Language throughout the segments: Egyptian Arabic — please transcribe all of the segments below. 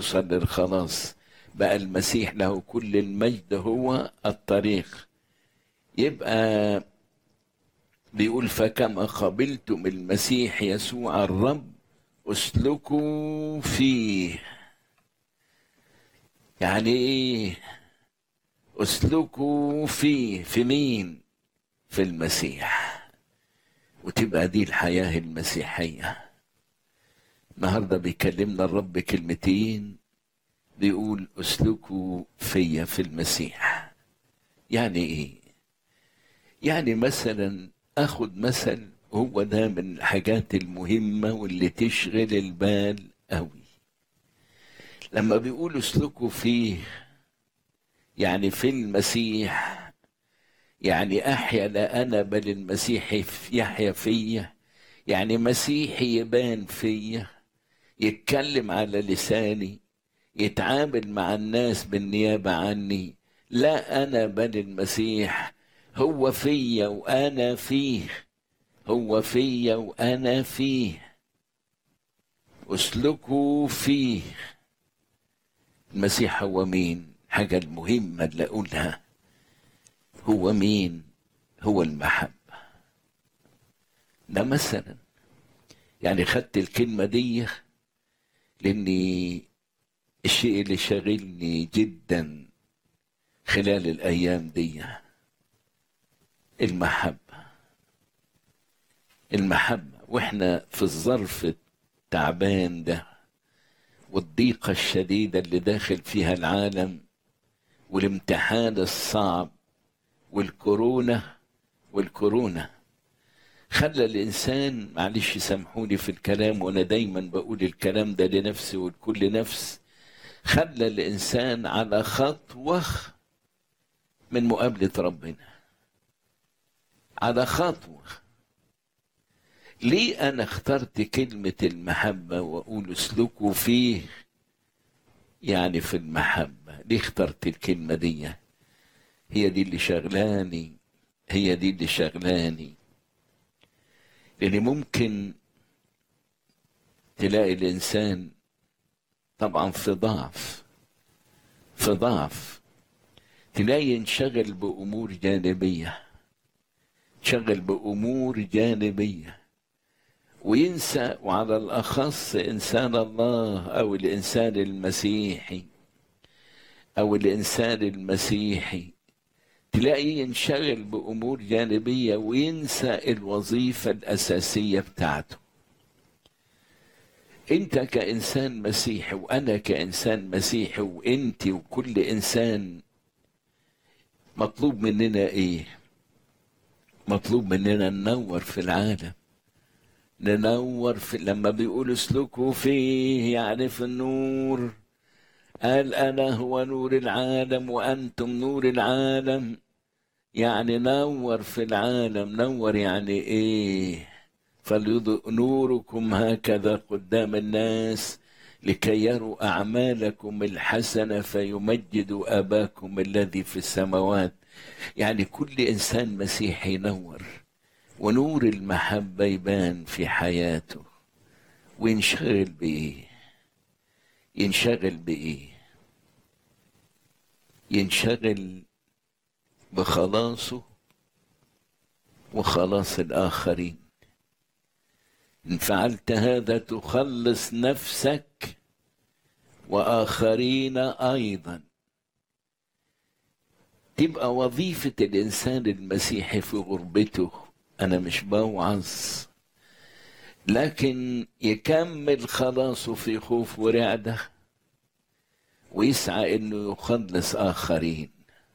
توصل للخلاص بقى المسيح له كل المجد هو الطريق يبقى بيقول فكما قبلتم المسيح يسوع الرب اسلكوا فيه يعني ايه اسلكوا فيه في مين في المسيح وتبقى دي الحياة المسيحية النهاردة بيكلمنا الرب كلمتين بيقول اسلكوا فيا في المسيح يعني ايه يعني مثلا اخد مثل هو ده من الحاجات المهمة واللي تشغل البال قوي لما بيقول اسلكوا فيه يعني في المسيح يعني احيا لا انا بل المسيح يحيا فيا يعني مسيحي يبان فيا يتكلم على لساني يتعامل مع الناس بالنيابة عني لا أنا بل المسيح هو فيا وأنا فيه هو فيا وأنا فيه اسلكوا فيه المسيح هو مين حاجة المهمة اللي أقولها هو مين هو المحبة ده مثلا يعني خدت الكلمة دي لأني الشيء اللي شاغلني جدا خلال الأيام دي المحبة المحبة وإحنا في الظرف التعبان ده والضيقة الشديدة اللي داخل فيها العالم والامتحان الصعب والكورونا والكورونا خلى الإنسان معلش سامحوني في الكلام وأنا دايما بقول الكلام ده لنفسي ولكل نفس خلى الإنسان على خطوة من مقابلة ربنا على خطوة ليه أنا اخترت كلمة المحبة وأقول اسلكوا فيه يعني في المحبة ليه اخترت الكلمة دي هي دي اللي شغلاني هي دي اللي شغلاني لأن ممكن تلاقي الإنسان طبعا في ضعف في ضعف تلاقي ينشغل بأمور جانبية شغل بأمور جانبية وينسى وعلى الأخص إنسان الله أو الإنسان المسيحي أو الإنسان المسيحي تلاقيه ينشغل بأمور جانبية وينسى الوظيفة الأساسية بتاعته أنت كإنسان مسيحي وأنا كإنسان مسيحي وأنت وكل إنسان مطلوب مننا إيه؟ مطلوب مننا ننور في العالم ننور في لما بيقول اسلكوا فيه يعني في النور قال أنا هو نور العالم وأنتم نور العالم يعني نور في العالم نور يعني إيه فليضئ نوركم هكذا قدام الناس لكي يروا أعمالكم الحسنة فيمجدوا أباكم الذي في السماوات يعني كل إنسان مسيحي ينور ونور المحبة يبان في حياته وينشغل بإيه ينشغل بإيه ينشغل بخلاصه وخلاص الآخرين إن فعلت هذا تخلص نفسك وآخرين أيضا تبقى وظيفة الإنسان المسيحي في غربته أنا مش بوعظ لكن يكمل خلاصه في خوف ورعدة ويسعى إنه يخلص آخرين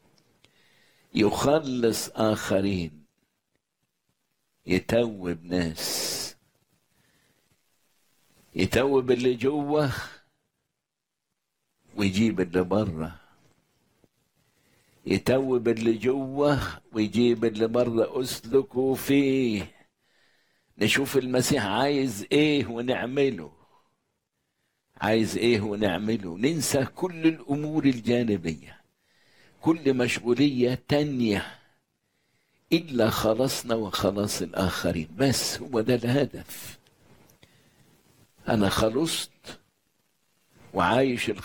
يخلص آخرين يتوب ناس يتوب اللي جوه ويجيب اللي بره يتوب اللي جوه ويجيب اللي بره اسلكوا فيه نشوف المسيح عايز ايه ونعمله عايز ايه ونعمله ننسى كل الامور الجانبيه كل مشغوليه تانيه الا خلصنا وخلاص الاخرين بس هو ده الهدف انا خلصت وعايش